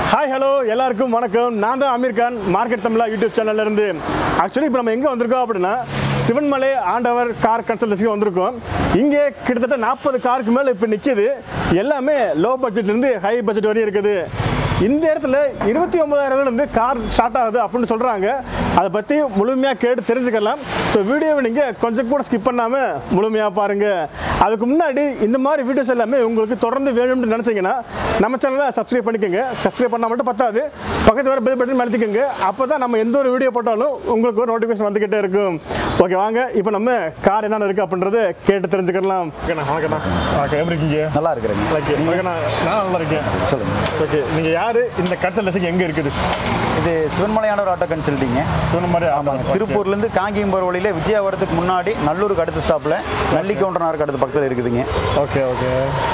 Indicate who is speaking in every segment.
Speaker 1: Hi hello எல்லாருக்கும் வணக்கம் நான் தான் அமீர் கான் மார்க்கெட் தமிழா யூடியூப் சேனல்ல இருந்து ஆக்சுவலி இப்போ நம்ம எங்கே வந்திருக்கோம் அப்படின்னா சிவன்மலை ஆண்டவர் கார் கன்சல்டன்சிக்கு வந்திருக்கோம் இங்கே கிட்டத்தட்ட நாற்பது காருக்கு மேலே இப்போ நிற்கிது எல்லாமே லோ பட்ஜெட்லேருந்து ஹை பட்ஜெட் வரையும் இருக்குது இந்த இடத்துல இருபத்தி ஒன்பதாயிரம்லேருந்து கார் ஸ்டார்ட் ஆகுது அப்படின்னு சொல்கிறாங்க அதை பற்றி முழுமையாக கேட்டு தெரிஞ்சுக்கலாம் ஸோ வீடியோவை நீங்கள் கொஞ்சம் கூட ஸ்கிப் பண்ணாமல் முழுமையாக பாருங்கள் அதுக்கு முன்னாடி இந்த மாதிரி வீடியோஸ் எல்லாமே உங்களுக்கு தொடர்ந்து வேணும்னு நினச்சிங்கன்னா நம்ம சேனலை சப்ஸ்கிரைப் பண்ணிக்கோங்க சப்ஸ்கிரைப் பண்ணால் மட்டும் பத்தாது பக்கத்து வர பெல் பட்டன் அழுத்திக்கோங்க அப்போ தான் நம்ம எந்த ஒரு வீடியோ போட்டாலும் உங்களுக்கு ஒரு நோட்டிஃபிகேஷன் வந்துக்கிட்டே இருக்கும் ஓகே வாங்க இப்போ நம்ம கார் என்னென்ன இருக்குது அப்படின்றத கேட்டு தெரிஞ்சுக்கலாம் ஓகேண்ணா வணக்கண்ணா வணக்கம் எப்படி இருக்கீங்க
Speaker 2: நல்லா இருக்கிறேங்க
Speaker 1: ஓகே ஓகேண்ணா நான் நல்லா இருக்கேன்
Speaker 2: சொல்லுங்க
Speaker 1: ஓகே நீங்கள் யார் இந்த கன்சல்டன்சிக்கு எங்கே இருக்குது
Speaker 2: இது சிவன்மலையானவர் ஆட்டோ கன்சல்ட்டிங்க
Speaker 1: சொன்ன மாதிரி ஆமாங்க
Speaker 2: திருப்பூர்லேருந்து காங்கேயம் போகிற வழியில் விஜயாவரத்துக்கு முன்னாடி நல்லூருக்கு அடுத்த ஸ்டாப்பில் நல்லி கவுண்டனாருக்கு அடுத்த பக்கத்தில் இருக்குதுங்க
Speaker 1: ஓகே ஓகே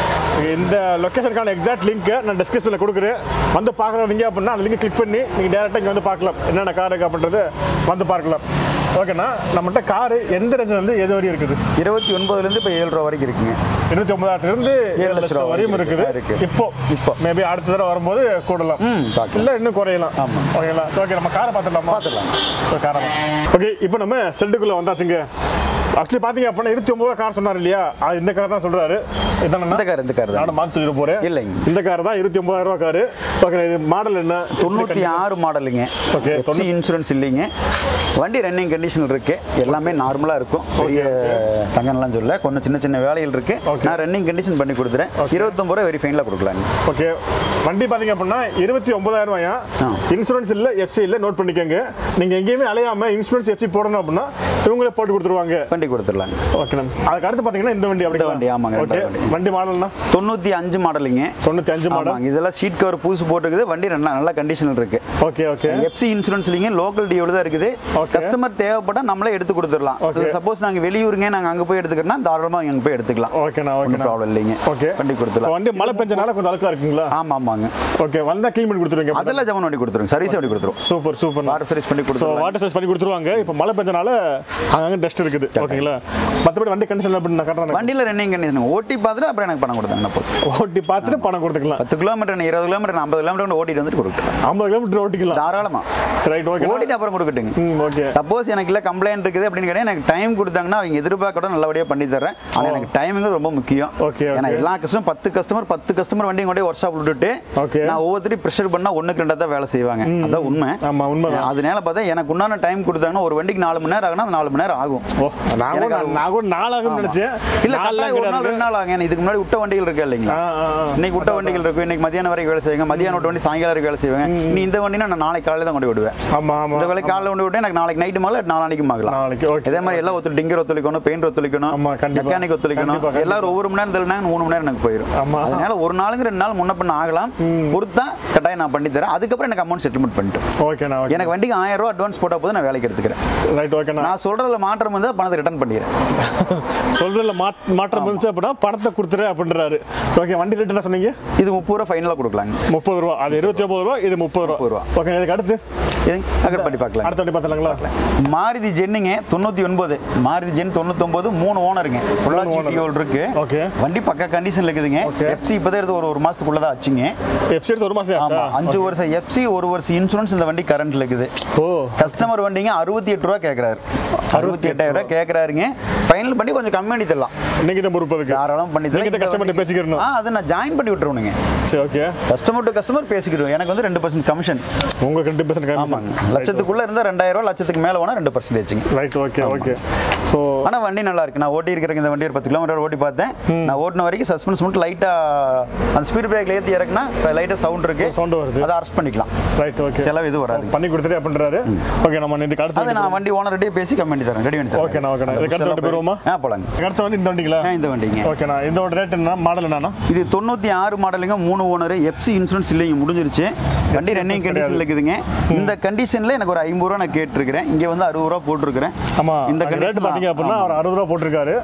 Speaker 1: இந்த லொக்கேஷனுக்கான எக்ஸாக்ட் லிங்க்கை நான் டிஸ்கிரிப்ஷனில் கொடுக்குறேன் வந்து பார்க்குறவங்க அப்படின்னா அந்த லிங்கை கிளிக் பண்ணி நீங்கள் டேரெக்டாக இங்கே வந்து பார்க்கலாம் என்னென்ன கார் இருக்குது அப்படின்றது வந்து பார்க்கலாம் ஓகேண்ணா நம்மகிட்ட காரு எந்த ரேஞ்சிலேருந்து எது வரையும் இருக்குது
Speaker 2: இருபத்தி ஒன்பதுலேருந்து இப்போ ஏழு ரூபா வரைக்கும் இருக்குங்க
Speaker 1: இருபத்தி ஒன்பதாயிரத்துலேருந்து ஏழு
Speaker 2: லட்ச
Speaker 1: லட்சம்
Speaker 2: ரூபா
Speaker 1: வரையும்
Speaker 2: வரைக்கும்
Speaker 1: இருக்குது
Speaker 2: இருக்கு.
Speaker 1: இப்போ
Speaker 2: இப்போ.
Speaker 1: மேபி அடுத்த தடவை வரும்போது கூடலாம்
Speaker 2: ம் பார்க்கலாம்
Speaker 1: இல்லை இன்னும் குறையலாம்
Speaker 2: ஆமா.
Speaker 1: ஓகேங்களா ஸோ ஓகே நம்ம காரை பார்த்துடலாமா
Speaker 2: பார்த்துடலாம்.
Speaker 1: ஸோ காரை ஓகே இப்போ நம்ம செட்டுக்குள்ளே வந்தாச்சுங்க ஆக்சுவலி பார்த்தீங்க அப்படின்னா இருபத்தி ஒம்பது கார் சொன்னார் இல்லையா அது இந்த கார் தான் சொல்கிறாரு இதானண்ணா
Speaker 2: இந்த கார் இந்த கார் தான்
Speaker 1: நானும் மாற்றி சொல்லிட்டு போகிறேன்
Speaker 2: இல்லைங்க.
Speaker 1: இந்த கார் தான் இருபத்தி ஒன்பதாயிரம் ரூபா காரு ஓகே இது மாடல் என்ன
Speaker 2: தொண்ணூற்றி ஆறு மாடலுங்க
Speaker 1: Okay,
Speaker 2: எஃப்சி இன்சூரன்ஸ் இல்லைங்க வண்டி ரன்னிங் கண்டிஷன் இருக்கு எல்லாமே நார்மலாக இருக்கும் பெரிய தங்கம்லாம் சொல்ல கொஞ்சம் சின்ன சின்ன வேலைகள் இருக்கு
Speaker 1: Okay.
Speaker 2: நான் ரன்னிங் கண்டிஷன் பண்ணி கொடுத்துறேன் இருபத்தொம்பது ரூபா வெரி ஃபைனில் கொடுக்கலாங்க
Speaker 1: ஓகே வண்டி பார்த்தீங்க அப்படின்னா இருபத்தி ஒன்பதாயிரம் ரூபாயா
Speaker 2: ஆ.
Speaker 1: இன்சூரன்ஸ் இல்லை எஃப்சி இல்லை நோட் பண்ணிக்கோங்க நீங்கள் எங்கேயுமே அலையாமல் இன்சூரன்ஸ் எஃப்சி போடணும் அப்படின்னா இவங்களே போட்டு கொடுத்துருவாங்க
Speaker 2: வண்டி கொடுத்துடலாங்க
Speaker 1: ஓகே அதுக்கு அடுத்து பார்த்தீங்கன்னா இந்த வண்டி அப்படி
Speaker 2: இந்த வண்டி, ஆமாங்க,
Speaker 1: ஓகே
Speaker 2: ரெண்டாவது வண்டி.
Speaker 1: வண்டி மாடல்னா
Speaker 2: தொண்ணூற்றி அஞ்சு மாடலுங்க
Speaker 1: தொண்ணூற்றி அஞ்சு மாடல்
Speaker 2: ஆமாங்க இதெல்லாம் ஷீட் கவர் புதுசு போட்டுருக்குது வண்டி நல்லா நல்ல கண்டிஷனில் இருக்கு
Speaker 1: ஓகே ஓகே
Speaker 2: எஃப்சி இன்சூரன்ஸ் இல்லைங்க லோக்கல் டியோல தான் இருக்குது
Speaker 1: Okay.
Speaker 2: கஸ்டமர் தேவைப்பட்டா நம்மளே எடுத்து கொடுத்துடலாம்
Speaker 1: Okay.
Speaker 2: சப்போஸ் நாங்க வெளியூருங்க நாங்க அங்க போய் எடுத்துக்கிறோம்னா தாராளமாக அங்கே போய் எடுத்துக்கலாம்
Speaker 1: ஓகேண்ணா
Speaker 2: ஒன்றும்
Speaker 1: ஓகேண்ணா
Speaker 2: ப்ராப்ளம் இல்லைங்க
Speaker 1: ஓகே
Speaker 2: வண்டி கொடுத்துடலாம்
Speaker 1: வண்டி மழை பெஞ்சனால கொஞ்சம் அழுக்கா இருக்குங்களா
Speaker 2: ஆமா ஆமாங்க
Speaker 1: ஓகே வந்தா க்ளீன் பண்ணி கொடுத்துருவீங்க
Speaker 2: அதெல்லாம் ஜமன் வண்டி கொடுத்துருவோம் சர்வீஸ் வண்டி கொடுத்துருவோம்
Speaker 1: சூப்பர் சூப்பர்
Speaker 2: வாட்டர் சர்வீஸ் பண்ணி
Speaker 1: ஸோ
Speaker 2: கொடுத்துருவோம்
Speaker 1: வாட்டர் சர்வீஸ் பண்ணி கொடுத்துருவாங்க இப்போ மழை பெஞ்சனால அங்கங்கே டஸ்ட் இருக்குது ஓகேங்களா மற்றபடி வண்டி கண்டிஷன் எப்படி நான் கட்டுறேன்
Speaker 2: வண்டியில் ரன்னிங் கண்டிஷன் ஓட்டி பார்த்துட்டு அப்புறம் எனக்கு பணம் கொடுத்தாங்க போதும்
Speaker 1: ஓட்டி பார்த்துட்டு பணம் கொடுத்துக்கலாம்
Speaker 2: பத்து கிலோமீட்டர் இருபது கிலோமீட்டர் ஐம்பது கிலோமீட்டர் ஓட்டிட்டு வந்துட்டு கொடுத்துருவேன்
Speaker 1: ஐம்பது கிலோமீட்டர் ஓட்டிக்கலாம்
Speaker 2: தாராளமா
Speaker 1: சரி ரைட் ஓகே
Speaker 2: ஓட்டிட்டு அப்புறம் கொடுக்கட்டுங்க
Speaker 1: ம் ஓகே
Speaker 2: சப்போஸ் எனக்கு இல்லை கம்ப்ளைண்ட் இருக்குது அப்படின்னு கேட்டால் எனக்கு டைம் கொடுத்தாங்கன்னா அவங்க எதிர்பார்க்கறத நல்லபடியாக பண்ணி தரேன் ஆனால் எனக்கு டைமிங் ரொம்ப முக்கியம்
Speaker 1: Okay,
Speaker 2: ஏன்னா
Speaker 1: okay.
Speaker 2: எல்லா கஸ்டமர் பத்து கஸ்டமர் பத்து கஸ்டமர் வண்டியும் கொண்டே ஒர்க் ஷாப் விட்டுட்டு
Speaker 1: Okay.
Speaker 2: நான் ஒவ்வொருத்தரையும் ப்ரெஷர் பண்ணா ஒண்ணுக்கு ரெண்டா தான் வேலை செய்வாங்க அதான் உண்மை
Speaker 1: ஆமா உண்மைதான்
Speaker 2: அதனால பார்த்தா எனக்கு உண்டான டைம் கொடுத்தாங்கன்னா ஒரு வண்டிக்கு நாலு மணி நேரம் ஆகுனா அந்த நாலு மணி நேரம் ஆகும்
Speaker 1: ஓ நான் கூட
Speaker 2: எனக்கு அது-
Speaker 1: நான் கூட நாளாகும் நினைச்சேன்
Speaker 2: இல்ல
Speaker 1: நாலாம்
Speaker 2: கட்டாயம் ஒரு நாள்
Speaker 1: கிடையாது.
Speaker 2: ரெண்டு நாள் ஆகும் ஏன்னா இதுக்கு முன்னாடி விட்ட வண்டிகள் இருக்கு இல்லைங்களா
Speaker 1: ஆ, ஆ, ஆ.
Speaker 2: இன்னைக்கு விட்ட வண்டிகள் இருக்கும் இன்னைக்கு மதியானம் வரைக்கும் வேலை செய்வாங்க மதியானம் விட்ட வண்டி சாயங்காலம் வரைக்கும் வேலை செய்வாங்க நீ இந்த வண்டினா நான் நாளைக்கு காலையில தான் கொண்டு விடுவேன்
Speaker 1: ஆமா ஆமா
Speaker 2: இந்த வேலைக்கு காலையில கொண்டு விட்டு எனக்கு நாளைக்கு நைட்டு மேலே நாளானிக்கும் ஆகலாம்
Speaker 1: நாளைக்கு ஓகே
Speaker 2: இதே மாதிரி எல்லாம் ஒருத்தர் டிங்கர் ஒத்துழைக்கணும் பெயிண்ட் ஒத்துழைக்கணும்
Speaker 1: ஆமா, கண்டிப்பா.
Speaker 2: மெக்கானிக் ஒத்துழைக்கணும்
Speaker 1: கண்டிப்பா, கண்டிப்பா.
Speaker 2: எல்லாரும் ஒவ்வொரு மணி நேரம் தள்ளினாங்க மூணு மணி நேரம் எனக்கு போயிடும்
Speaker 1: ஆமா.
Speaker 2: அதனால ஒரு நாளுக்கு ரெண்டு நாள் முன்ன பண்ண ஆகலாம் பொறுத்தா கட்டாயம் நான் பண்ணி தரேன் அதுக்கப்புறம் எனக்கு அமௌண்ட் செட்டில்மெண்ட் பண்ணிட்டு
Speaker 1: ஓகேண்ணா ஓகே
Speaker 2: எனக்கு வண்டிக்கு ஆயிரம் ரூபா அட்வான்ஸ் போட்டா போதும் நான் வேலைக்கு எடுத்துக்கிறேன்
Speaker 1: ரைட் ஓகேண்ணா
Speaker 2: நான் சொல்றதுல மாற்றம் வந்து பணத்தை ரிட்டர்ன் பண்ணிடுறேன்
Speaker 1: சொல்றதுல மாட் மாற்றம் இருந்துச்சு அப்படின்னா பணத்தை கொடுத்துரு அப்படின்றாரு ஓகே வண்டி ரேட் என்ன சொன்னீங்க
Speaker 2: இது முப்பது ரூபா ஃபைனலாக கொடுக்கலாங்க
Speaker 1: முப்பது ரூபா அது இருபத்தி ஒன்பது ரூபா இது முப்பது ரூபா
Speaker 2: முப்பது ரூபா.
Speaker 1: ஓகே இதுக்கு அடுத்து
Speaker 2: இது அக்கட் பண்ணி பார்க்கலாம்
Speaker 1: அடுத்த வண்டி பார்த்துலாங்களா
Speaker 2: மாருதி ஜென்னுங்க தொண்ணூத்தி ஒன்பது மாருதி ஜென் தொண்ணூத்தொன்பது மூணு ஓனருங்க பொள்ளாச்சி
Speaker 1: owner.
Speaker 2: டியோல் இருக்கு
Speaker 1: Okay.
Speaker 2: வண்டி பக்கா கண்டிஷன்ல இருக்குதுங்க
Speaker 1: Okay.
Speaker 2: எஃப்சி இப்பதான் எடுத்து ஒரு ஒரு மாசத்துக்குள்ள தான் ஆச்சுங்க
Speaker 1: எஃப்சி எடுத்து ஒரு மாசம் ஆச்சா
Speaker 2: ஆமா அஞ்சு வருஷம் எஃப்சி ஒரு வருஷம் இன்சூரன்ஸ் இந்த வண்டி கரண்ட்ல இருக்குது
Speaker 1: ஓ
Speaker 2: கஸ்டமர் வண்டிங்க அறுபத்தி எட்டு ரூபா கேட்கறாரு அறுபத்தி எட்டாயிரம் ரூபா கேட்கறாருங்க ஃபைனல் பண்ணி கொஞ்சம் கம்மி பண்ணி தரலாம்
Speaker 1: இன்னைக்கு தான் முப்பதுக்கு
Speaker 2: தாராளம் பண்ணி
Speaker 1: நீங்க இந்த customer கிட்ட பேசிக்கிறணும்.
Speaker 2: ஆ அதை நான் ஜாயின் பண்ணி விட்டுருவனுங்க
Speaker 1: சரி ஓகே
Speaker 2: கஸ்டமர் டு கஸ்டமர் பேசிக்கிடுவோம் எனக்கு வந்து ரெண்டு பர்சன்ட் கமிஷன்
Speaker 1: உங்களுக்கு ரெண்டு பர்சன்ட்
Speaker 2: ஆமாங்க லட்சத்துக்குள்ள இருந்தா ரெண்டாயிரம் ரூபா லட்சத்துக்கு மேல போனா ரெண்டு பர்சன்டேஜுங்க
Speaker 1: ரைட் ஓகே ஓகே ஸோ
Speaker 2: ஆனா வண்டி நல்லா இருக்கு நான் ஓட்டி இருக்கிற இந்த வண்டி ஒரு பத்து கிலோமீட்டர் ஓட்டி பார்த்தேன் நான் ஓட்டின வரைக்கும் சஸ்பென்ஸ் மட்டும் லைட்டா அந்த ஸ்பீட் பிரேக்ல ஏத்தி இறக்குனா லைட்டா சவுண்ட் இருக்கு
Speaker 1: சவுண்ட் வருது
Speaker 2: அதை அரெஸ்ட் பண்ணிக்கலாம்
Speaker 1: ரைட் ஓகே
Speaker 2: செலவு எதுவும் வராது
Speaker 1: பண்ணி கொடுத்துட்டு அப்படின்றாரு ஓகே நம்ம இதுக்கு
Speaker 2: அதை
Speaker 1: அடுத்து
Speaker 2: நான் வண்டி ஓனர்கிட்டயே பேசி கம்மி பண்ணி தரேன் ரெடி பண்ணி தரேன்
Speaker 1: ஓகேண்ணா, ஓகேண்ணா. இதுக்கு அடுத்து வண்டி போயிருவோமா?
Speaker 2: ஆ போலாங்க
Speaker 1: அடுத்து வந்து இந்த வண்டிங்களா
Speaker 2: ஆ, இந்த வண்டிங்க
Speaker 1: ஓகேண்ணா இதோட ரேட் என்ன மாடல் என்னண்ணா
Speaker 2: இது தொண்ணூத்தி ஆறு மாடலுங்க மூணு ஓனர் எஃப்சி இன்சூரன்ஸ் இல்லைங்க முடிஞ்சிருச்சு வண்டி ரன்னிங்
Speaker 1: insurance
Speaker 2: கண்டிஷன் இருக்குதுங்க இந்த கண்டிஷன்ல எனக்கு ஒரு ஐம்பது ரூபா நான் கேட்டிருக்கிறேன் இங்க வந்து அறுபது ரூபா போட்டிருக்கிறேன்
Speaker 1: ஆமா
Speaker 2: இந்த
Speaker 1: இந்த ரேட்
Speaker 2: condition
Speaker 1: பார்த்தீங்க அப்படின்னா அவர் அறுபது ரூபா போட்டிருக்காரு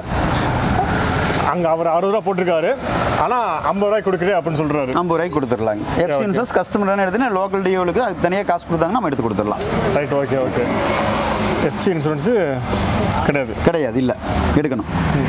Speaker 1: அங்க அவர் அறுபது ரூபா போட்டிருக்காரு ஆனா ஐம்பது ரூபாய் கொடுக்குறேன் அப்படின்னு சொல்றாரு
Speaker 2: ஐம்பது ரூபாய்க்கு கொடுத்துடலாங்க எஃப்சி இன்சூரன்ஸ் கஸ்டமர் எடுத்துனா லோக்கல் டிஓலுக்கு அதுக்கு தனியாக காசு கொடுத்தாங்கன்னா நம்ம எடுத்து கொடுத்துடலாம்
Speaker 1: right okay okay FC insurance கிடையாது
Speaker 2: கிடையாது இல்லை எடுக்கணும்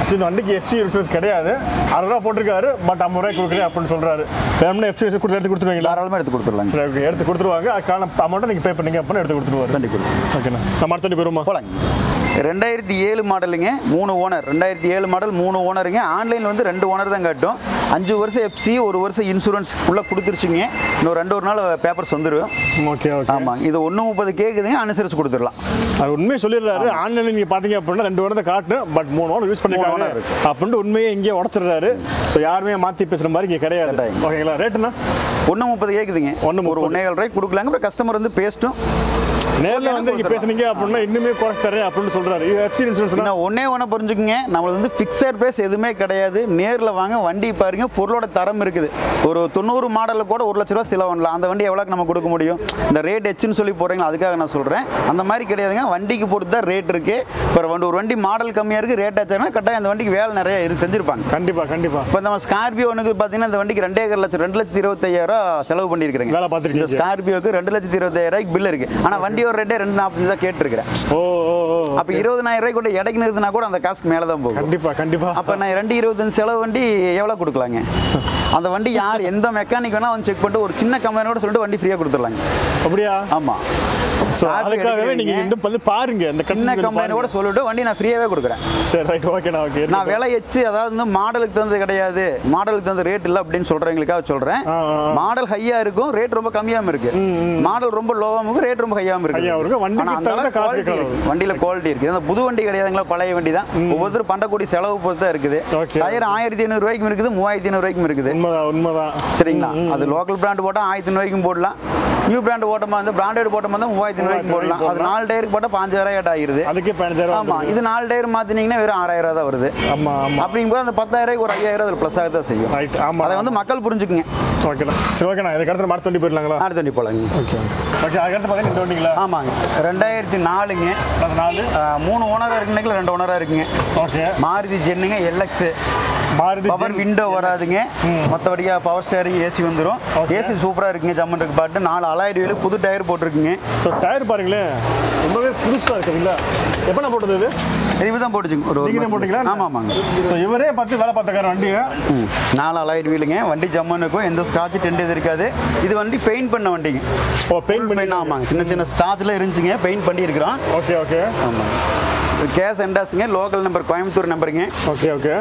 Speaker 1: ஆக்சுவலி இந்த வண்டிக்கு எஃப்சி இன்சூரன்ஸ் கிடையாது அறுபது ரூபா போட்டிருக்காரு பட் ஐம்பது ரூபாய் கொடுக்குறேன் அப்படின்னு சொல்றாரு வேணும்னா எஃப்சி கொடுத்து எடுத்து கொடுத்துருவீங்களா
Speaker 2: தாராளமாக எடுத்து கொடுத்துடலாங்க
Speaker 1: சரி ஓகே எடுத்து கொடுத்துருவாங்க அதுக்கான அமௌண்ட்டை நீங்கள் பே பண்ணீங்க அப்படின்னு எடுத்து கொடுத்துருவாரு
Speaker 2: வண்டி கொடுத்து
Speaker 1: ஓகேண்ணா நம்ம அடுத்த வண்டி போயிருமா
Speaker 2: போலாங்க ரெண்டாயிரத்தி ஏழு மாடலுங்க மூணு ஓனர் ரெண்டாயிரத்தி ஏழு மாடல் மூணு ஓனருங்க ஆன்லைனில் வந்து ரெண்டு ஓனர் தான் காட்டும் அஞ்சு வருஷம் எஃப்சி ஒரு வருஷம் இன்சூரன்ஸ் உள்ள கொடுத்துருச்சுங்க இன்னும் ரெண்டு ஒரு நாள் பேப்பர்ஸ் வந்துடும்
Speaker 1: ஓகே ஓகே
Speaker 2: ஆமாம் இது ஒன்று முப்பது கேட்குதுங்க அனுசரித்து கொடுத்துடலாம்
Speaker 1: அது உண்மையை சொல்லிடுறாரு ஆன்லைனில் நீங்கள் பார்த்தீங்க அப்படின்னா ரெண்டு வாரம் காட்டணும் பட் மூணு வாரம் யூஸ் பண்ணிருக்காங்க
Speaker 2: owner இருக்கு.
Speaker 1: அப்படின்ட்டு உண்மையை இங்கே உடச்சிடுறாரு ஸோ யாருமே மாற்றி பேசுகிற மாதிரி இங்கே கிடையாது
Speaker 2: கட்டாயம்.
Speaker 1: ஓகேங்களா ரேட்டுண்ணா
Speaker 2: ஒன்று முப்பது கேட்குதுங்க
Speaker 1: ஒண்ணு
Speaker 2: ஒரு
Speaker 1: முப்பது.
Speaker 2: ஒன்றே ரூபாய்க்கு கொடுக்கலாங்க அப்புறம் கஸ்டமர் வந்து பேசிட்டும்
Speaker 1: நேரில் வந்து நீங்கள் பேசுனீங்க அப்படின்னா இன்னுமே குறைச்சி தரேன் அப்படின்னு சொல்கிறாரு இது எஃப்சி இன்சூரன்ஸ்னா
Speaker 2: நான் ஒன்றே ஒன்று புரிஞ்சுக்குங்க நம்மளுக்கு வந்து ஃபிக்ஸட் ப்ரைஸ் எதுவுமே கிடையாது நேரில் வாங்க வண்டி பாருங்க பொருளோட தரம் இருக்குது ஒரு தொண்ணூறு மாடலில் கூட ஒரு லட்ச ரூபா செலவு பண்ணலாம் அந்த வண்டி எவ்வளோக்கு நம்ம கொடுக்க முடியும் இந்த ரேட் எச்சுன்னு சொல்லி போகிறீங்களா அதுக்காக நான் சொல்கிறேன் அந்த மாதிரி கிடையாதுங்க வண்டிக்கு பொறுத்து தான் ரேட் இருக்குது இப்போ வண்டி ஒரு வண்டி மாடல் கம்மியாக இருக்குது ரேட் ஆச்சுன்னா கரெக்டாக அந்த வண்டிக்கு வேலை நிறைய இருக்கு செஞ்சுருப்பாங்க
Speaker 1: கண்டிப்பாக கண்டிப்பாக
Speaker 2: இப்போ நம்ம ஸ்கார்பியோனுக்கு பார்த்தீங்கன்னா இந்த வண்டிக்கு ரெண்டே லட்சம் ரெண்டு லட்சத்தி இருபத்தையாயிரம் செலவு பண்ணியிருக்கிறேங்க
Speaker 1: வேலை
Speaker 2: இந்த
Speaker 1: பார்த்துருக்கீங்க
Speaker 2: ஸ்கார்பியோக்கு ரெண்டு லட்சத்தி இருபத்தாயிரம் பில் இருக்கு ஆனால் வண்டியோட ரேட்டே ரெண்டு நாற்பது தான் கேட்டிருக்கிறேன்
Speaker 1: ஓ ஓ ஓ
Speaker 2: அப்போ இருபதனாயிரம் ரூபாய் கூட இடைக்கு நிறுத்தினா கூட அந்த காசுக்கு மேலே தான் போகும்
Speaker 1: கண்டிப்பாக கண்டிப்பாக
Speaker 2: அப்போ நான் ரெண்டு இருபத்தஞ்சு செலவு வண்டி எவ்வளோ கொடுக்கலாங்க அந்த வண்டி யார் எந்த மெக்கானிக் வேணா வந்து செக் பண்ணிட்டு ஒரு சின்ன கம்பெனி கூட சொல்லிட்டு வண்டி ஃப்ரீயாக கொடுத்துடலாங்க
Speaker 1: அப்படியா
Speaker 2: ஆமாம்
Speaker 1: ஸோ அதுக்காகவே நீங்கள் இந்த வந்து பாருங்க இந்த
Speaker 2: சின்ன
Speaker 1: கஸ்டமர்
Speaker 2: கம்பெனி கூட சொல்லிட்டு வண்டி நான் ஃப்ரீயாகவே கொடுக்குறேன்
Speaker 1: சரி ரைட் ஓகேண்ணா ஓகே
Speaker 2: நான் விலை எச்சு அதாவது வந்து மாடலுக்கு தகுந்தது கிடையாது மாடலுக்கு தகுந்த ரேட் இல்லை அப்படின்னு சொல்கிறவங்களுக்காக சொல்கிறேன்
Speaker 1: ஆ, ஆ, ஆ.
Speaker 2: மாடல் ஹையாக இருக்கும் ரேட் ரொம்ப கம்மியாகவும் இருக்கு மாடல் ரொம்ப லோவாகவும் இருக்கும் ரேட் ரொம்ப ஹையாகவும் இருக்கு
Speaker 1: ஹையாவும் இருக்கும். வண்டிக்கு
Speaker 2: ஆனா அந்த
Speaker 1: தகுந்த
Speaker 2: அளவுக்கு
Speaker 1: காசு
Speaker 2: quality
Speaker 1: கேட்கணும்.
Speaker 2: இருக்கு. வண்டியில குவாலிட்டி இருக்குது அந்த புது வண்டி கிடையாதுங்களா பழைய வண்டி தான் ஒவ்வொருத்தரும் பண்ணக்கூடிய செலவு பொறுத்து தான் இருக்குது
Speaker 1: Okay.
Speaker 2: டயர் ஆயிரத்தி ஐநூறு ரூபாய்க்கும் இருக்குது மூவாயிரத்தி ஐநூறு ரூபாய்க்கும் இருக்குது
Speaker 1: உண்மைதான் உண்மைதான்
Speaker 2: சரிங்களா அது லோக்கல் பிராண்ட் போட்டால் ஆயிரத்தி ரூபாய்க்கும் போடலாம் நியூ பிராண்ட் போட்டோமா வந்து பிராண்டட் போட்டோமா தான் மூவாயிரத்தி ரூபாய்க்கும் போடலாம் அது நாலு டயருக்கு போட்டால் பாஞ்சாயிரம் ஏட் ஆகிருது
Speaker 1: அதுக்கே பதினஞ்சாயிரம்
Speaker 2: ஆமா இது நாலு டயர் மாத்தினீங்கன்னா வெறும் ஆறாயிரம் ரூபா தான் வருது
Speaker 1: ஆமாம் ஆமாம்
Speaker 2: அப்படிங்கும்போது அந்த பத்தாயிரம் ரூபாய்க்கு ஒரு ஐயாயிரம் அதில் ப்ளஸ் ஆக தான் செய்யும்
Speaker 1: ரைட் ஆமாம்
Speaker 2: அதை வந்து மக்கள் புரிஞ்சுக்குங்க
Speaker 1: ஓகேண்ணா சரி ஓகேண்ணா இதுக்கு அடுத்து அடுத்த வண்டி போயிடலாங்களா
Speaker 2: அடுத்த வண்டி போலாங்க
Speaker 1: ஓகே ஓகே அதுக்கடுத்து பார்த்தீங்கன்னா இந்த வண்டிங்களா
Speaker 2: ஆமாங்க ரெண்டாயிரத்தி நாலுங்க
Speaker 1: அது நாலு
Speaker 2: ஆஹ் மூணு ஓனராக இருக்குன்னு ரெண்டு ஓனராக இருக்குங்க
Speaker 1: ஓகே
Speaker 2: மாருதி ஜென்னுங்க எல்எக்ஸ்
Speaker 1: மாருதி
Speaker 2: பவர் விண்டோ வராதுங்க மற்றபடியாக பவர் ஸ்டேரிங் ஏசி வந்துடும்
Speaker 1: Okay.
Speaker 2: ஏசி சூப்பராக இருக்குங்க ஜம்மன் இருக்கு பாட்டு நாலு அலாயிரம் வீலு புது டயர் போட்டிருக்குங்க
Speaker 1: ஸோ டயர் பாருங்களேன் ரொம்பவே புதுசாக இருக்குதுங்களா எப்போ நான் போட்டது இது
Speaker 2: இது தான் போட்டுச்சுங்க ஒரு
Speaker 1: நீங்கள் தான் போட்டிங்களா
Speaker 2: ஆமாம் ஆமாங்க
Speaker 1: ஸோ இவரே பார்த்து வேலை பார்த்துக்கார வண்டியை
Speaker 2: ம். நாலு அலாயிரம் வீலுங்க வண்டி ஜம்மன் இருக்கும் எந்த ஸ்காட்ச் டென்ட் இது இருக்காது இது வண்டி பெயிண்ட் பண்ண வண்டிங்க
Speaker 1: ஓ பெயிண்ட் பண்ணி
Speaker 2: பெயிண்ட் ஆமாங்க சின்ன சின்ன ஸ்டாச்சில் இருந்துச்சுங்க பெயிண்ட் பண்ணி இருக்கிறோம்
Speaker 1: ஓகே ஓகே
Speaker 2: ஆமாங்க கேஸ் எண்டாஸுங்க லோக்கல் நம்பர் கோயம்புத்தூர் நம்பருங்க
Speaker 1: ஓகே ஓகே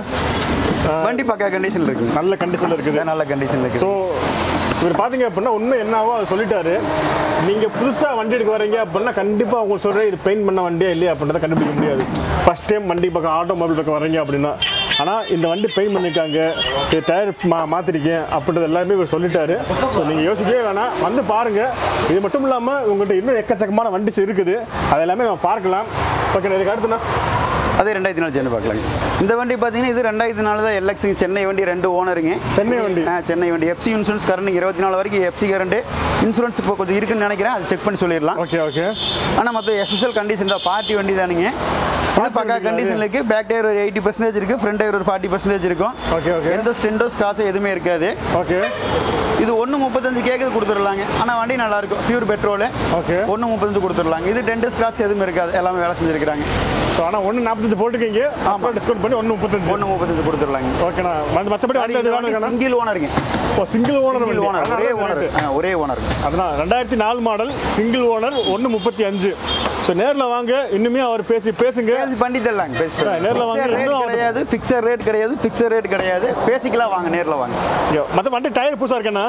Speaker 2: வண்டி பக்கா கண்டிஷன் இருக்குங்க
Speaker 1: நல்ல கண்டிஷனில் இருக்குது
Speaker 2: நல்ல கண்டிஷன் இருக்குது
Speaker 1: ஸோ இவர் பார்த்தீங்க அப்படின்னா உண்மை என்னவோ அதை சொல்லிட்டாரு நீங்கள் புதுசாக வண்டி எடுக்க வரீங்க அப்படின்னா கண்டிப்பாக உங்களுக்கு சொல்கிறேன் இது பெயிண்ட் பண்ண வண்டியா இல்லையா அப்படின்றத கண்டுபிடிக்க முடியாது ஃபர்ஸ்ட் டைம் வண்டி பக்கம் ஆட்டோமொபைல் பக்கம் வரீங்க அப்படின்னா ஆனால் இந்த வண்டி பெயிண்ட் பண்ணியிருக்காங்க இது டயர் மா மாற்றிருக்கேன் அப்படின்றது எல்லாமே இவர் சொல்லிட்டாரு ஸோ நீங்கள் யோசிக்கவே வேணாம் வந்து பாருங்கள் இது மட்டும் இல்லாமல் உங்கள்கிட்ட இன்னும் எக்கச்சக்கமான வண்டிஸ் இருக்குது அது எல்லாமே நம்ம பார்க்கலாம் ஓகே இதுக்கு அடுத்துண்ணா
Speaker 2: அதே ரெண்டாயிரத்தி நாலு சென்னை பார்க்கலாங்க இந்த வண்டி பார்த்தீங்கன்னா இது ரெண்டாயிரத்தி நாலு தான் எல்எக்ஸுங்க சென்னை வண்டி ரெண்டு ஓனருங்க
Speaker 1: சென்னை வண்டி
Speaker 2: ஆ, சென்னை வண்டி எஃப்சி இன்சூரன்ஸ் கரண்ட் இருபத்தி நாலு வரைக்கும் எஃப்சி கரண்ட் இன்சூரன்ஸ் இப்போ கொஞ்சம் இருக்குன்னு நினைக்கிறேன் அது செக் பண்ணி சொல்லிடலாம்
Speaker 1: ஓகே ஓகே
Speaker 2: ஆனால் மற்ற எஸ்எஸ்எல் கண்டிஷன் தான் பார்ட்டி வண்டி தானுங்க இது பக்கா
Speaker 1: வண்டி
Speaker 2: கண்டிஷன் இருக்கு பேக் டயர் ஒரு எயிட்டி பர்சன்டேஜ் இருக்கு ஃப்ரண்ட் டயர் ஒரு ஃபார்ட்டி பர்சன்டேஜ் இருக்கும்
Speaker 1: ஓகே ஓகே
Speaker 2: எந்த ஸ்டெண்டோ ஸ்காட்ச் எதுவுமே இருக்காது
Speaker 1: ஓகே
Speaker 2: இது ஒன்று முப்பத்தஞ்சு கேட்குது கொடுத்துடலாங்க ஆனால் வண்டி நல்லா இருக்கும் பியூர் பெட்ரோலு
Speaker 1: ஓகே
Speaker 2: ஒன்று முப்பத்தஞ்சு கொடுத்துடலாங்க இது டென்ட் ஸ்காட்ச் எதுவுமே இருக்காது எல்லாமே வேலை செஞ்சுருக்காங்க
Speaker 1: ஸோ ஆனால் ஒன்று நாற்பத்தஞ்சு போட்டுக்கீங்க அப்புறம் டிஸ்கவுண்ட் பண்ணி ஒன்று முப்பத்தஞ்சு
Speaker 2: ஒன்று முப்பத்தஞ்சு கொடுத்துடலாங்க
Speaker 1: ஓகேண்ணா மத்த- மத்தபடி வண்டி அது வேணுங்கண்ணா
Speaker 2: சிங்கிள் ஓனருங்க
Speaker 1: ஓ சிங்கிள் ஓனர்
Speaker 2: சிங்கிள் ஓனர் ஒரே ஓனர் ஒரே ஓனர்
Speaker 1: அதனால் ரெண்டாயிரத்தி நாலு மாடல் சிங்கிள் ஓனர் ஒன்று முப்பத்தி அஞ்சு ஸோ நேரில் வாங்க இன்னுமே அவர் பேசி பேசுங்க
Speaker 2: பேசி பண்ணி தரலாங்க பேசி
Speaker 1: ஆ, நேர்ல வாங்க,
Speaker 2: ரேட்
Speaker 1: இன்னும் அவரு-
Speaker 2: கிடையாது ஃபிக்ஸட் ரேட் கிடையாது ஃபிக்ஸட் ரேட் கிடையாது பேசிக்கலாம் வாங்க நேரில் வாங்க
Speaker 1: மற்ற வண்டி டயர் புதுசாக இருக்கேண்ணா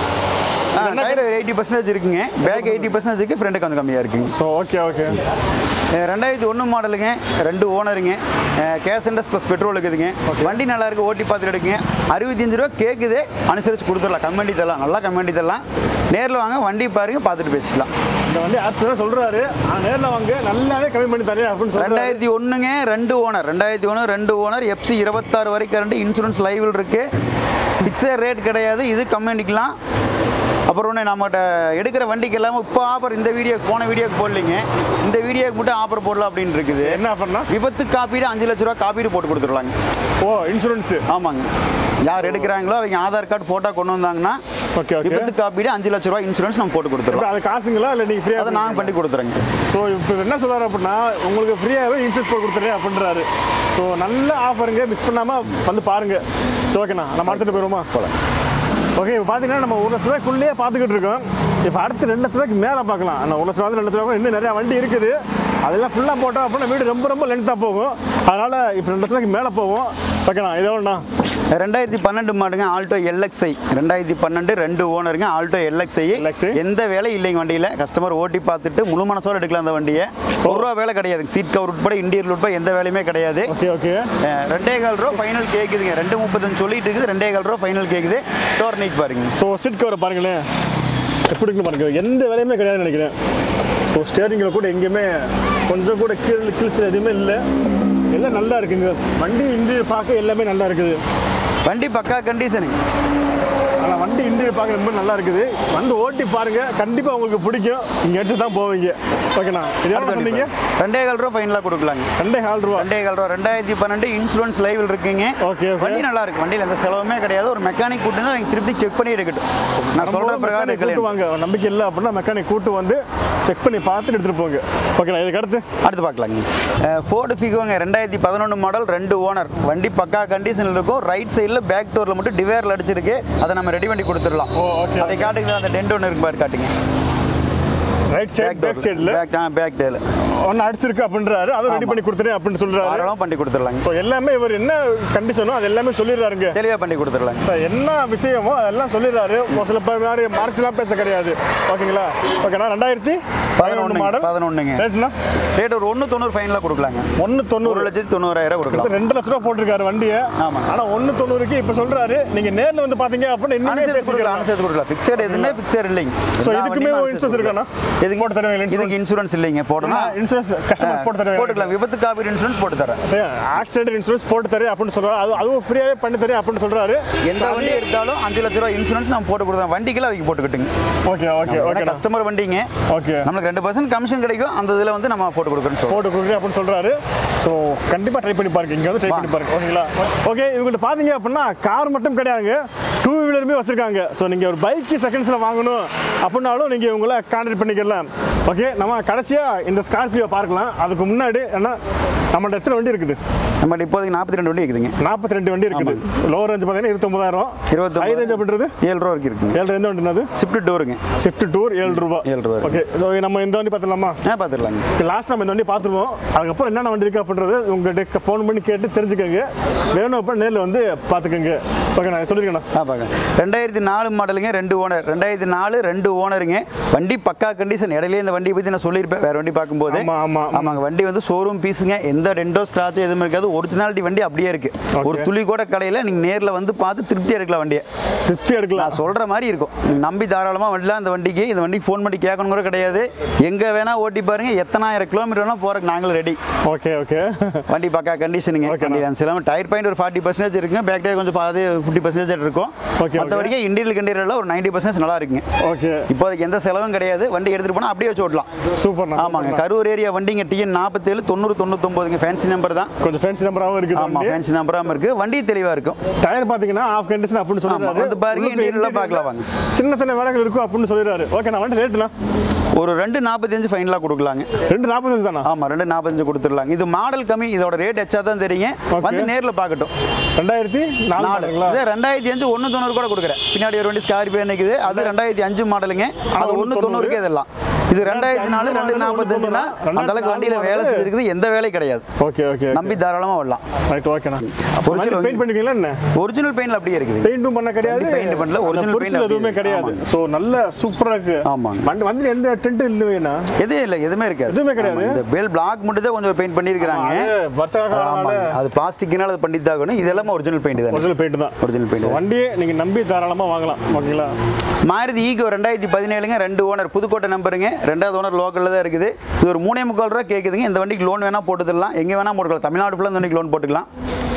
Speaker 2: டயர் எயிட்டி பர்சன்டேஜ் இருக்குங்க பேக் எயிட்டி பர்சன்டேஜ் இருக்கு ஃப்ரண்ட் கொஞ்சம் கம்மியாக இருக்குங்க
Speaker 1: ஸோ ஓகே ஓகே
Speaker 2: அஹ் ரெண்டாயிரத்தி ஒன்று மாடலுங்க ரெண்டு ஓனருங்க கேஸ் இண்டஸ் ப்ளஸ் பெட்ரோல் இருக்குதுங்க வண்டி நல்லா இருக்கு ஓட்டி பார்த்துட்டு எடுக்குங்க அறுபத்தஞ்சு ரூபா கேட்குது அனுசரித்து கொடுத்துடலாம் கமெண்டி தரலாம் நல்லா கமெண்டி தரலாம் நேரில் வாங்க வண்டி பாருங்க பார்த்துட்டு பேசிக்கலாம்
Speaker 1: இந்த வண்டி ஆக்சுவலாக சொல்கிறாரு நேரில் வாங்க நல்லாவே கம்மி பண்ணி தரேன் அப்படின்னு சொல்கிறாரு
Speaker 2: ரெண்டாயிரத்தி ஒன்றுங்க ரெண்டு ஓனர் ரெண்டாயிரத்தி ஒன்று ரெண்டு ஓனர் எஃப்சி இருபத்தாறு வரைக்கும் ரெண்டு இன்சூரன்ஸ் லைவில் இருக்கு ஃபிக்ஸட் ரேட் கிடையாது இது கம்மியானிக்கலாம் அப்புறம் ஒன்று நம்மகிட்ட எடுக்கிற வண்டிக்கு எல்லாமே இப்போ ஆஃபர் இந்த வீடியோக்கு போன வீடியோக்கு போடலைங்க இந்த வீடியோக்கு மட்டும் ஆஃபர் போடலாம் அப்படின்னு இருக்குது
Speaker 1: என்ன ஆஃபர்னா
Speaker 2: விபத்து காப்பீடு அஞ்சு லட்ச ரூபா காப்பீடு போட்டு கொடுத்துருலாங்க
Speaker 1: ஓ இன்சூரன்ஸு
Speaker 2: ஆமாங்க யார் எடுக்கிறாங்களோ அவங்க ஆதார் கார்டு ஃபோட்டோ கொண்டு வந்தாங்கன்னா
Speaker 1: ஓகே ஓகே
Speaker 2: விபத்து காப்பீடு அஞ்சு லட்ச ரூபா இன்சூரன்ஸ் நம்ம போட்டு கொடுத்துருலாம்
Speaker 1: அது காசுங்களா இல்லை நீங்கள்
Speaker 2: அதை
Speaker 1: ஃப்ரீயாக
Speaker 2: நாங்கள் பண்ணி கொடுத்துறோங்க
Speaker 1: ஸோ இப்போ என்ன சொல்கிறாரு அப்படின்னா உங்களுக்கு ஃப்ரீயாகவே இன்சூரன்ஸ் போட்டு கொடுத்துறேன் அப்படின்றாரு ஸோ நல்ல ஆஃபருங்க மிஸ் பண்ணாமல் வந்து பாருங்க சரி ஓகேண்ணா நம்ம அடுத்துட்டு போயிருவோமா
Speaker 2: போகலாம்
Speaker 1: ஓகே இப்போ பார்த்தீங்கன்னா நம்ம ஒரு லட்ச ரூபாய்க்குள்ளேயே பார்த்துக்கிட்டு இருக்கோம் இப்போ அடுத்து ரெண்டு லட்ச ரூபாய்க்கு மேலே பார்க்கலாம் ஆனால் ஒரு லட்ச ரூபா ரெண்டு லட்ச ரூபாய் இன்னும் நிறையா வண்டி இருக்குது அதெல்லாம் ஃபுல்லாக போட்டோம் அப்படின்னா வீடு ரொம்ப ரொம்ப லென்த்தாக போகும் அதனால் இப்போ ரெண்டு லட்ச ரூபாய்க்கு மேலே போகும் ஓகேண்ணா இது எவ்வளோண்ணா
Speaker 2: ரெண்டாயிரத்தி பன்னெண்டு மாடுங்க ஆல்டோ எல்எக்ஸ்ஐ ரெண்டாயிரத்தி பன்னெண்டு ரெண்டு ஓனருங்க ஆல்டோ எல்எக்ஸ்ஐ
Speaker 1: LXi.
Speaker 2: எந்த வேலை இல்லைங்க வண்டியில் கஸ்டமர் ஓட்டி பார்த்துட்டு முழு மனசோட எடுக்கலாம் அந்த வண்டியை ஒரு ரூபா வேலை கிடையாது சீட் கவர் உட்பட இன்டீரியர் உட்பட எந்த வேலையுமே கிடையாது
Speaker 1: ஓகே ஓகே
Speaker 2: அஹ், ரெண்டே கால் ரூபா ஃபைனல் கேட்குதுங்க ரெண்டு முப்பத்தஞ்சு சொல்லிட்டு இருக்குது ரெண்டே கால் ரூபா ஃபைனல் கேட்குது டோர் நீட் பாருங்க
Speaker 1: ஸோ சீட் கவரை பாருங்களேன் எப்படி இருக்குன்னு பாருங்க எந்த வேலையுமே கிடையாதுன்னு நினைக்கிறேன் ஸோ ஸ்டேரிங்கில் கூட எங்கேயுமே கொஞ்சம் கூட கீழே கிழிச்சு எதுவுமே இல்லை எல்லாம் நல்லா இருக்குங்க வண்டி இன்று பார்க்க எல்லாமே நல்லா இருக்குது
Speaker 2: வண்டி பக்கா கண்டிஷனுங்க
Speaker 1: ஆனால் வண்டி இன்டீரியர் பார்க்க ரொம்ப நல்லா இருக்குது வந்து ஓட்டி பாருங்க கண்டிப்பாக உங்களுக்கு பிடிக்கும் இங்கே எடுத்து தான் போவீங்க ஓகேண்ணா இது எவ்வளோ சொன்னீங்க
Speaker 2: ரெண்டே கால் ரூபா ஃபைனலாக கொடுக்கலாங்க
Speaker 1: ரெண்டே கால் ரூபா
Speaker 2: ரெண்டே கால் ரூபா ரெண்டாயிரத்தி பன்னெண்டு இன்சூரன்ஸ் லைவில் இருக்குங்க
Speaker 1: ஓகே ஓகே
Speaker 2: வண்டி நல்லா இருக்கு வண்டியில் எந்த செலவுமே கிடையாது ஒரு மெக்கானிக் கூட்டு தான் அவங்க திருப்பி செக் பண்ணி எடுக்கட்டும் நான் சொல்ற பிரகாரம்
Speaker 1: மெக்கானிக் கூட்டு
Speaker 2: இருக்கல
Speaker 1: வாங்க நம்பிக்கை இல்லை அப்படின்னா மெக்கானிக் கூட்டு வந்து செக் பண்ணி பார்த்துட்டு எடுத்துகிட்டு போங்க ஓகேண்ணா இதுக்கு அடுத்து
Speaker 2: அடுத்து பார்க்கலாங்க ஃபோர்டு ஃபிகோங்க ரெண்டாயிரத்தி பதினொன்று மாடல் ரெண்டு ஓனர் வண்டி பக்கா கண்டிஷனில் இருக்கும் ரைட் சைடில் பேக் டோரில் மட்டும் டிவேரில் அடிச்சிருக்கு அதை நம்ம ரெடி பண்ணி கொடுத்துடலாம்
Speaker 1: ஓ, okay.
Speaker 2: அதை காட்டுங்க அந்த டென்ட் ஒன்று இருக்கு பாரு காட்டுங்க
Speaker 1: ரைட் சைடு பேக் சைடில்
Speaker 2: பேக் பேக் டேல்
Speaker 1: ஒன்று அடிச்சிருக்கு அப்படின்றாரு அதை ரெடி பண்ணி கொடுத்துறேன் அப்படின்னு சொல்றாரு
Speaker 2: தாராளமாக பண்ணி கொடுத்துடலாங்க
Speaker 1: இப்போ எல்லாமே இவர் என்ன கண்டிஷனோ அது எல்லாமே சொல்லிடுறாருங்க
Speaker 2: தெளிவாக பண்ணி கொடுத்துடலாங்க
Speaker 1: இப்போ என்ன விஷயமோ அதெல்லாம் சொல்லிடுறாரு ஒரு சில பேர் மாதிரி மறைச்செல்லாம் பேச கிடையாது ஓகேங்களா ஓகேண்ணா ரெண்டாயிரத்தி பதினொன்று மாடல்
Speaker 2: பதினொன்றுங்க
Speaker 1: ரேட்னா
Speaker 2: ரேட் ஒரு ஒன்று தொண்ணூறு ஃபைனலாக கொடுக்கலாங்க
Speaker 1: ஒன்று
Speaker 2: ஒரு
Speaker 1: தொண்ணூறு
Speaker 2: லட்சத்தி தொண்ணூறாயிரம் கொடுக்கலாம்
Speaker 1: ரெண்டு லட்ச ரூபா போட்டிருக்காரு வண்டியை
Speaker 2: ஆமா.
Speaker 1: ஆனால் ஒன்று தொண்ணூறுக்கு இப்போ சொல்றாரு நீங்க நேர்ல வந்து பாத்தீங்க அப்படின்னு இன்னுமே
Speaker 2: அனுசரித்து கொடுக்கலாம்
Speaker 1: பேசிக்கலாம்
Speaker 2: அனுசரித்து கொடுக்கலாம் ஃபிக்ஸட் எதுவுமே ஃபிக்ஸட் இல்லைங்க
Speaker 1: ஸோ
Speaker 2: எல்லா
Speaker 1: இதுக்குமே
Speaker 2: வண்டியுமே
Speaker 1: இன்சூரன்ஸ் இருக்காண்ணா
Speaker 2: இதுக்கு
Speaker 1: போட்டு தருவீங்க
Speaker 2: இதுக்கு இன்சூரன்ஸ் இல்லைங்க போட்டோம்னா
Speaker 1: இன்சூரன்ஸ் கஸ்டமர் போட்டு தருவீங்க
Speaker 2: போட்டுக்கலாம் விபத்து காப்பீடு இன்சூரன்ஸ் போட்டு தரேன்
Speaker 1: ஆக்சிடென்ட் இன்சூரன்ஸ் போட்டு தரேன் அப்படின்னு சொல்றாரு அது அதுவும் ஃப்ரீயாவே பண்ணி தரேன் அப்படின்னு சொல்றாரு
Speaker 2: எந்த வண்டி எடுத்தாலும் அஞ்சு லட்ச ரூபா இன்சூரன்ஸ் நம்ம போட்டு கொடுத்தோம் வண்டிக்கெல்லாம் அவங்க போட்டுக்கிட்டுங்க
Speaker 1: ஓகே ஓகே ஓகே
Speaker 2: கஸ்டமர் வண்டிங்க
Speaker 1: ஓகே
Speaker 2: நம்மளுக்கு ரெண்டு பர்சன்ட் கமிஷன் கிடைக்கும் அந்த இதில் வந்து நம்ம போட்டு கொடுக்குறோம் சொல்லுவோம்
Speaker 1: போட்டு கொடுக்குறேன் அப்படின்னு சொல்றாரு ஸோ கண்டிப்பா ட்ரை பண்ணி பாருங்க இங்க வந்து ட்ரை பண்ணி பாருங்க ஓகேங்களா ஓகே இவங்கள்ட்ட பாத்தீங்க அப்படின்னா கார் மட்டும் கிடையாதுங்க டூ வீலருமே வச்சிருக்காங்க ஸோ நீங்க ஒரு பைக்கு செகண்ட்ஸ்ல வாங்கணும் அப்படின்னாலும் நீங்க இவங்கள கான்டாக்ட் பண்ணிக்கலாம் ஓகே நம்ம கடைசியா இந்த ஸ்கார்பியோ பார்க்கலாம் அதுக்கு முன்னாடி என்ன நம்மள்ட்ட எத்தனை வண்டி இருக்குது
Speaker 2: நம்ம இப்போதைக்கு நாற்பத்தி ரெண்டு வண்டி இருக்குதுங்க
Speaker 1: நாற்பத்தி ரெண்டு வண்டி இருக்குது லோவர் ரேஞ்ச் பார்த்தீங்கன்னா இருபத்தொம்பதாயிரம்
Speaker 2: இருபத்தொம்பது.
Speaker 1: ஹை ரேஞ்ச் அப்படின்றது
Speaker 2: ஏழு ரூபா வரைக்கும் இருக்குங்க
Speaker 1: ஏழு எந்த வண்டினது
Speaker 2: ஸ்விஃப்ட் டோருங்க
Speaker 1: ஸ்விஃப்ட் டூர் ஏழு ரூபா
Speaker 2: ஏழு ரூபா
Speaker 1: ஓகே ஸோ நம்ம இந்த வண்டி பார்த்துலாமா
Speaker 2: ஆ பார்த்துடலாங்க
Speaker 1: லாஸ்ட் நம்ம இந்த வண்டி பார்த்துருவோம் அதுக்கப்புறம் என்னென்ன வண்டி இருக்கு அப்படின்றது உங்கள்கிட்ட ஃபோன் பண்ணி கேட்டு தெரிஞ்சுக்கோங்க வேணும் அப்போ நேரில் வந்து பார்த்துக்கோங்க ஓகே நான் சொல்லியிருக்கேண்ணா
Speaker 2: ஆ பார்க்க ரெண்டாயிரத்தி நாலு மாடலுங்க ரெண்டு ஓனர் ரெண்டாயிரத்தி நாலு ரெண்டு ஓனருங்க வண்டி பக்கா கண்டிஷன் இடையிலே இந்த வண்டியை பற்றி நான் சொல்லியிருப்பேன் வேற வண்டி பார்க்கும்போது
Speaker 1: ஆமா, ஆமா.
Speaker 2: ஆமாங்க வண்டி வந்து ஷோரூம் பீஸுங்க எந்த ரெண்டோ ஸ்க்ராச்சோ எதுவும் இருக்காது ஒரிஜினாலிட்டி வண்டி அப்படியே இருக்கு ஒரு துளி கூட கடையில் நீங்கள் நேரில் வந்து பார்த்து திருப்தியாக எடுக்கலாம் வண்டியை
Speaker 1: திருப்தி எடுக்கலாம்
Speaker 2: நான் சொல்கிற மாதிரி இருக்கும் நீங்க நம்பி தாராளமாக வரலாம் இந்த வண்டிக்கு இந்த வண்டிக்கு ஃபோன் பண்ணி கேட்கணும் கூட கிடையாது எங்கே வேணால் ஓட்டி பாருங்க எத்தனாயிரம் கிலோமீட்டர் வேணால் போகிறக்கு நாங்களும் ரெடி
Speaker 1: ஓகே ஓகே
Speaker 2: வண்டி பக்கா கண்டிஷனுங்க
Speaker 1: Okay,
Speaker 2: வண்டி அந்த சில டயர் பாயிண்ட் ஒரு ஃபார்ட்டி பர்சன்டேஜ் இருக்குங்க பேக் டயர் கொஞ்சம் பாதி ஃபிஃப்டி பர்சன்டேஜ் இருக்கும்
Speaker 1: Okay,
Speaker 2: மற்றபடிக்கு இன்டீரியல் கண்டீரியரில் ஒரு நைன்டி பர்சன்டேஜ் நல்லா இருக்குங்க
Speaker 1: ஓகே
Speaker 2: இப்போதைக்கு எந்த செலவும் கிடையாது வண்டி எடுத்துகிட்டு போனால் அப்படியே வச்சு ஓட்டலாம்
Speaker 1: சூப்பர்ண்ணா
Speaker 2: ஆமாங்க கரூர் ஏரியா வண்டிங்க டிஎன் நாற்பத்தேழு தொண்ணூறு தொண்ணூத்தொம்பதுங்க ஃபேன்சி நம்பர் தான்
Speaker 1: கொஞ்சம் ஃபேன்சி நம்பராகவும் இருக்குது
Speaker 2: ஆமாம்
Speaker 1: வண்டி
Speaker 2: ஃபேன்சி நம்பராகவும் இருக்குது வண்டி தெளிவாக இருக்கும்
Speaker 1: டயர் பார்த்தீங்கன்னா ஆஃப் கண்டிஷன் அப்படின்னு
Speaker 2: ஆமா,
Speaker 1: சொல்லிடுறாரு
Speaker 2: வந்து பாருங்க,
Speaker 1: உள்ளுக்கு
Speaker 2: interior ல
Speaker 1: interior
Speaker 2: பார்க்கலாம் வாங்க.
Speaker 1: சின்ன சின்ன வேலைகள் இருக்கும் அப்படின்னு சொல்லிடுறாரு ஓகே நான் வண்டி ரேட்டுண்ணா
Speaker 2: ஒரு ரெண்டு நாற்பத்தஞ்சு ஃபைனலாக கொடுக்கலாங்க
Speaker 1: ரெண்டு நாற்பத்தஞ்சு தானா
Speaker 2: ஆமாம் ரெண்டு நாற்பத்தஞ்சு கொடுத்துடலாங்க இது மாடல் கம்மி இதோட ரேட் எச்சா தான் தெரியுங்க
Speaker 1: Okay.
Speaker 2: வந்து நேரில் பார்க்கட்டும்
Speaker 1: ரெண்டாயிரத்தி நாலு
Speaker 2: நாலு
Speaker 1: மாடலுங்களா
Speaker 2: இது ரெண்டாயிரத்தி அஞ்சு ஒன்று தொண்ணூறு கூட கொடுக்குறேன் பின்னாடி ஒரு வண்டி ஸ்கார்பியோ நிற்குது அது ரெண்டாயிரத்தி அஞ்சு மாடலுங்க அது
Speaker 1: ஒண்ணு
Speaker 2: ஒன்று தொண்ணூறுக்கு இதெல்லாம் இது ரெண்டாயிரத்தி நாலு ரெண்டு நாற்பத்தஞ்சுனா அந்த அளவுக்கு வண்டியில் வேலை செஞ்சிருக்குது எந்த வேலையும் கிடையாது
Speaker 1: ஓகே ஓகே
Speaker 2: நம்பி தாராளமாக வரலாம்
Speaker 1: ரைட் ஓகேண்ணா
Speaker 2: Original
Speaker 1: பெயிண்ட் பண்ணிக்கலாம் என்ன
Speaker 2: ஒரிஜினல் பெயிண்டில் அப்படியே இருக்குது
Speaker 1: பெயிண்டும் பண்ண கிடையாது
Speaker 2: வண்டி paint பண்ணல, original
Speaker 1: அந்த பொரிச்சல்
Speaker 2: paint
Speaker 1: எதுவுமே
Speaker 2: அப்படியே
Speaker 1: கிடையாது
Speaker 2: ஆமாங்க.
Speaker 1: ஸோ நல்ல சூப்பரா இருக்கு
Speaker 2: ஆமாங்க.
Speaker 1: வண்டி வண்டியில் எந்த டென்ட் இல்லைன்னா
Speaker 2: எதுவும் இல்லை எதுவுமே இருக்காது
Speaker 1: எதுவுமே கிடையாது.
Speaker 2: ஆமா, இந்த பேல் பிளாக் மட்டும் தான் கொஞ்சம் பெயிண்ட் பண்ணியிருக்கிறாங்க
Speaker 1: வருஷ காலனால
Speaker 2: ஆமாங்க அது பிளாஸ்டிக்னால அது பண்ணி தான் ஆகணும் இது எல்லாமே ஒரிஜினல் பெயிண்ட் தான்
Speaker 1: ஒரிஜினல் பெயிண்ட் தான்
Speaker 2: ஒரிஜினல்
Speaker 1: So,
Speaker 2: பெயிண்ட்
Speaker 1: வண்டியை நீங்க நம்பி தாராளமா வாங்கலாம் ஓகேங்களா
Speaker 2: மாருதி ஈகோ ரெண்டாயிரத்தி பதினேழுங்க ரெண்டு ஓனர் புதுக்கோட்டை நம்பருங்க ரெண்டாவது ஓனர் லோக்கலில் தான் இருக்குது இது ஒரு மூணே முக்கால் ரூபா கேட்குதுங்க இந்த வண்டிக்கு லோன் வேணால் போட்டுக்கலாம் எங்கே வேணால் போட்டுக்கலாம் தமிழ்நாடு ஃபுல்லாக இந்த வண்டிக்கு லோன் போட்டுக்கலாம்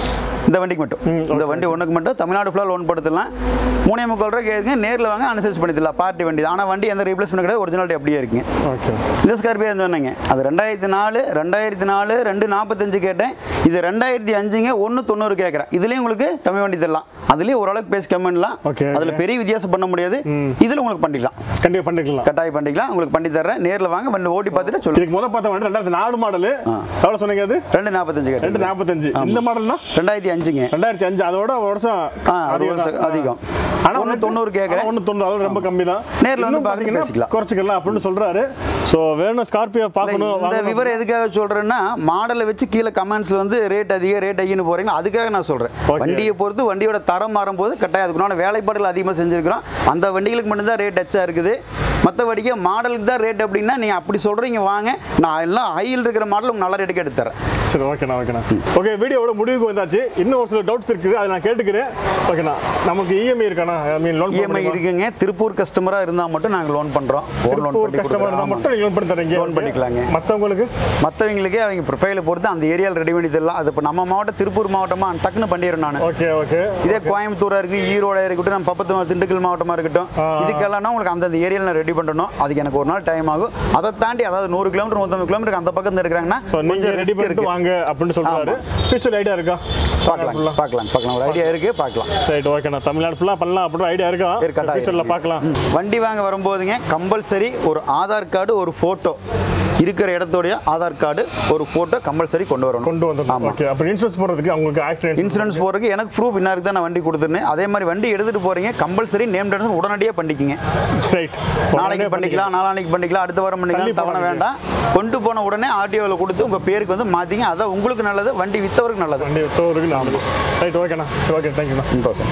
Speaker 2: இந்த வண்டிக்கு மட்டும் இந்த வண்டி ஒன்றுக்கு மட்டும் தமிழ்நாடு ஃபுல்லாக லோன் படுத்தலாம் மூணே முக்கால் ரூபா கேட்குங்க நேரில் வாங்க அனுசரிச்சு பண்ணிடலாம் பார்ட்டி வண்டி ஆனால் வண்டி எந்த ரீப்ளேஸ்மெண்ட் கிடையாது ஒரிஜினாலிட்டி அப்படியே இருக்குங்க
Speaker 1: ஓகே
Speaker 2: இந்த ஸ்கார்பியோ சொன்னேங்க அது ரெண்டாயிரத்தி நாலு ரெண்டாயிரத்தி நாலு ரெண்டு நாற்பத்தஞ்சு கேட்டேன் இது ரெண்டாயிரத்தி அஞ்சுங்க ஒன்று தொண்ணூறு கேட்குறேன் இதுலேயும் உங்களுக்கு கம்மி வண்டி தரலாம் அதுலேயும் ஓரளவுக்கு பேசி கம்மி பண்ணலாம்
Speaker 1: Okay,
Speaker 2: அதில் பெரிய வித்தியாசம் பண்ண முடியாது இதில் உங்களுக்கு பண்ணிக்கலாம்
Speaker 1: கண்டிப்பாக பண்ணிக்கலாம்
Speaker 2: கட்டாயம் பண்ணிக்கலாம் உங்களுக்கு பண்ணி தர்றேன் நேரில் வாங்க வண்டி ஓட்டி பார்த்துட்டு சொல்லுங்க
Speaker 1: இதுக்கு முதல் பார்த்த வண்டி ரெண்டாயிரத்தி நாலு மாடலு எவ்வளோ சொன்னீங்க அது
Speaker 2: ரெண்டு நாற்பத்தஞ்சு
Speaker 1: ரெண்டு
Speaker 2: கேட்டேன்
Speaker 1: நாற்பத்தஞ்சு இந்த மாடல்னா
Speaker 2: ரெண்டாயிரத்தி அஞ்சுங்க
Speaker 1: ரெண்டாயிரத்தி அஞ்சு அதோட ஒரு வருஷம்
Speaker 2: ஆ, ஒரு வருஷம் அதிகம்.
Speaker 1: ஆனா
Speaker 2: ஒண்ணு தொண்ணூறு கேட்கறேன்.
Speaker 1: ஒன்று தொண்ணூறு அதோட ரொம்ப கம்மி தான்
Speaker 2: நேர்ல வந்து பார்த்து பேசிக்கலாம்.
Speaker 1: குறைச்சிக்கலாம் அப்படின்னு சொல்றாரு ஸோ வேணும் ஸ்கார்பியோ பார்க்கணும்
Speaker 2: இந்த
Speaker 1: வாங்கணும்.
Speaker 2: விவரம் எதுக்காக சொல்றேன்னா மாடலை வச்சு கீழே கமெண்ட்ஸ்ல வந்து ரேட் அதிகம் ரேட் அதிகம்னு போறீங்க அதுக்காக நான் சொல்றேன்
Speaker 1: Okay.
Speaker 2: வண்டியை பொறுத்து வண்டியோட தரம் மாறும்போது கட்டாயம் அதுக்குண்டான வேலைப்பாடுகள் அதிகமாக செஞ்சிருக்கிறோம் அந்த வண்டிகளுக்கு மட்டும்தான் ரேட் டச்சா இருக்குது மற்றபடிக்கு மாடலுக்கு தான் ரேட் அப்படின்னா நீங்க அப்படி சொல்றீங்க வாங்க நான் எல்லாம் ஹையில் இருக்கிற மாடல் உங்களுக்கு நல்ல ரேட்டுக்கு எடுத்து தரேன்
Speaker 1: சரி ஓகேண்ணா ஓகேண்ணா ஓகே வீடியோவோட முடிவுக்கு வந்தாச்சு இன்னும் ஒரு சில டவுட்ஸ் இருக்குது அதை நான் கேட்டுக்கிறேன் ஓகேண்ணா நமக்கு இஎம்ஐ இருக்காண்ணா ஐ மீன் லோன்
Speaker 2: இஎம்ஐ இருக்குங்க திருப்பூர் கஸ்டமரா இருந்தா மட்டும் நாங்க லோன் பண்றோம் Home loan
Speaker 1: திருப்பூர்
Speaker 2: பண்ணி
Speaker 1: கஸ்டமர் இருந்தால்
Speaker 2: கொடுக்குறோம்.
Speaker 1: மட்டும் நீங்கள் லோன் பண்ணி தரீங்க
Speaker 2: Loan பண்ணிக்கலாங்க.
Speaker 1: மற்றவங்களுக்கு
Speaker 2: மற்றவங்களுக்கே அவங்க ப்ரொஃபைலை பொறுத்து அந்த ஏரியாவில் ரெடி பண்ணி தரலாம் அது இப்போ நம்ம மாவட்டம் திருப்பூர் மாவட்டமா டக்குன்னு பண்ணிடுறேன் நான்
Speaker 1: ஓகே ஓகே
Speaker 2: இதே கோயம்புத்தூரா இருக்கு ஈரோடா இருக்கட்டும் நம்ம பப்பத்து திண்டுக்கல் மாவட்டமா இருக்கட்டும்
Speaker 1: ஆ.
Speaker 2: இதுக்கெல்லாம் உங்களுக்கு அந்தந்த ஏரியாவில் நான் ரெடி பண்ணணும் அதுக்கு எனக்கு ஒரு நாள் டைம் ஆகும் அதை தாண்டி அதாவது நூறு கிலோமீட்டர் நூற்றம்பது கிலோமீட்டர் அந்த பக்கம் எடுக்கிறாங்கன்னா
Speaker 1: ஸோ நீங்கள்
Speaker 2: கொஞ்சம்
Speaker 1: ரெடி
Speaker 2: risk
Speaker 1: பண்ணிட்டு
Speaker 2: இருக்கு
Speaker 1: வாங்க அப்படின்னு சொல்றாரு ஃபியூச்சர் ஐடியா இருக்கா
Speaker 2: பார்க்கலாம் பார்க்கலாம் பார்க்கலாம் ஒரு ஐடியா இருக்கு பார்க்கலாம்
Speaker 1: ரைட் ஓகேண்ணா தமிழ்நாடு ஃபுல்லாக பண்ணலாம் அப்படின்னு ஐடியா இருக்கா
Speaker 2: இருக்கட்டா,
Speaker 1: ஃபியூச்சரில்
Speaker 2: இருக்கு.
Speaker 1: பார்க்கலாம்
Speaker 2: ம். வண்டி வாங்க வரும்போதுங்க கம்பல்சரி ஒரு ஆதார் கார்டு ஒரு போட்டோ இருக்கிற இடத்தோடைய ஆதார் கார்டு ஒரு போட்டோ கம்பல்சரி கொண்டு வரணும்
Speaker 1: கொண்டு வந்துடணும்
Speaker 2: ஆமா.
Speaker 1: ஓகே அப்புறம் இன்சூரன்ஸ் போடுறதுக்கு அவங்களுக்கு ஆக்சிடென்ட்
Speaker 2: இன்சூரன்ஸ் போறதுக்கு எனக்கு ப்ரூஃப் இன்னாருக்கு தான் நான் வண்டி கொடுத்துருந்தேன் அதே மாதிரி வண்டி எடுத்துட்டு போறீங்க கம்பல்சரி நேம் டென்ஷன் உடனடியாக பண்ணிக்கிங்க
Speaker 1: ரைட்
Speaker 2: நாளைக்கு பண்ணிக்கலாம் நாளானைக்கு பண்ணிக்கலாம் அடுத்த வாரம்
Speaker 1: தள்ளி
Speaker 2: பண்ணிக்கலாம் தவணை
Speaker 1: போடாதீங்க.
Speaker 2: வேண்டாம் கொண்டு போன உடனே ஆர்டிஓவில் கொடுத்து உங்க பேருக்கு வந்து மாத்திங்க அதான் உங்களுக்கு நல்லது வண்டி வித்தவருக்கு நல்லது
Speaker 1: வண்டி தோறுக்கு நாலு ரைட் ஓகேண்ணா சரி ஓகே தேங்க்யூண்ணா
Speaker 2: சந்தோஷம்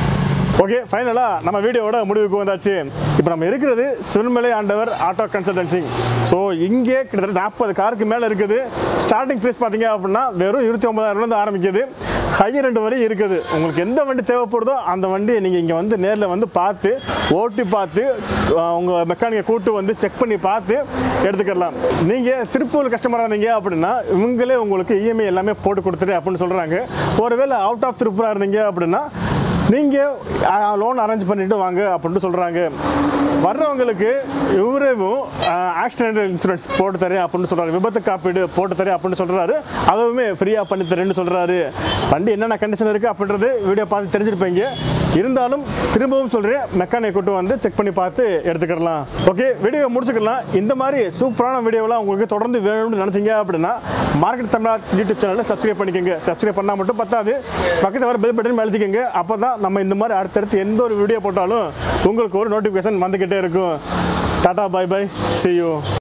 Speaker 1: ஓகே ஃபைனலாக நம்ம வீடியோவோட முடிவுக்கு வந்தாச்சு இப்போ நம்ம இருக்கிறது சிறுமலை ஆண்டவர் ஆட்டோ கன்சல்டன்சி ஸோ இங்கே கிட்டத்தட்ட நாற்பது காருக்கு மேலே இருக்குது ஸ்டார்டிங் ப்ரைஸ் பார்த்தீங்க அப்படின்னா வெறும் இருபத்தி ஒன்பதாயிரம்லேருந்து ஆரம்பிக்குது ஹையர் ரெண்டு வரை இருக்குது உங்களுக்கு எந்த வண்டி தேவைப்படுதோ அந்த வண்டியை நீங்கள் இங்கே வந்து நேரில் வந்து பார்த்து ஓட்டி பார்த்து உங்கள் மெக்கானிக்கை கூட்டு வந்து செக் பண்ணி பார்த்து எடுத்துக்கலாம் நீங்கள் திருப்பூர் கஸ்டமராக இருந்தீங்க அப்படின்னா இவங்களே உங்களுக்கு இஎம்ஐ எல்லாமே போட்டு கொடுத்துட்டு அப்படின்னு சொல்கிறாங்க ஒருவேளை அவுட் ஆஃப் திருப்பூராக இருந்தீங்க அப்படின்னா நீங்கள் லோன் அரேஞ்ச் பண்ணிட்டு வாங்க அப்படின்ட்டு சொல்கிறாங்க வர்றவங்களுக்கு இவரேவும் ஆக்சிடென்டல் இன்சூரன்ஸ் போட்டு தரேன் அப்படின்னு சொல்கிறாரு விபத்து காப்பீடு போட்டு தரேன் அப்படின்னு சொல்கிறாரு அதுவுமே ஃப்ரீயாக பண்ணி தரேன்னு சொல்கிறாரு வண்டி என்னென்ன கண்டிஷன் இருக்குது அப்படின்றது வீடியோ பார்த்து தெரிஞ்சிருப்பீங்க இருந்தாலும் திரும்பவும் சொல்கிறேன் மெக்கானிக் கூட்டு வந்து செக் பண்ணி பார்த்து எடுத்துக்கலாம் ஓகே வீடியோ முடிச்சுக்கலாம் இந்த மாதிரி சூப்பரான வீடியோலாம் உங்களுக்கு தொடர்ந்து வேணும்னு நினச்சிங்க அப்படின்னா மார்க்கெட் தமிழா யூடியூப் சேனலை சப்ஸ்கிரைப் பண்ணிக்கோங்க சப்ஸ்கிரைப் பண்ணால் மட்டும் பத்தாது பக்கத்தில் வர பெல் பட்டன் அழுத்திக்கோங்க அப்போ தான் நம்ம இந்த மாதிரி அடுத்தடுத்து எந்த ஒரு வீடியோ போட்டாலும் உங்களுக்கு ஒரு நோட்டிஃபிகேஷன் வந்துக்கிட்டே இருக்கும் tata bye bye see you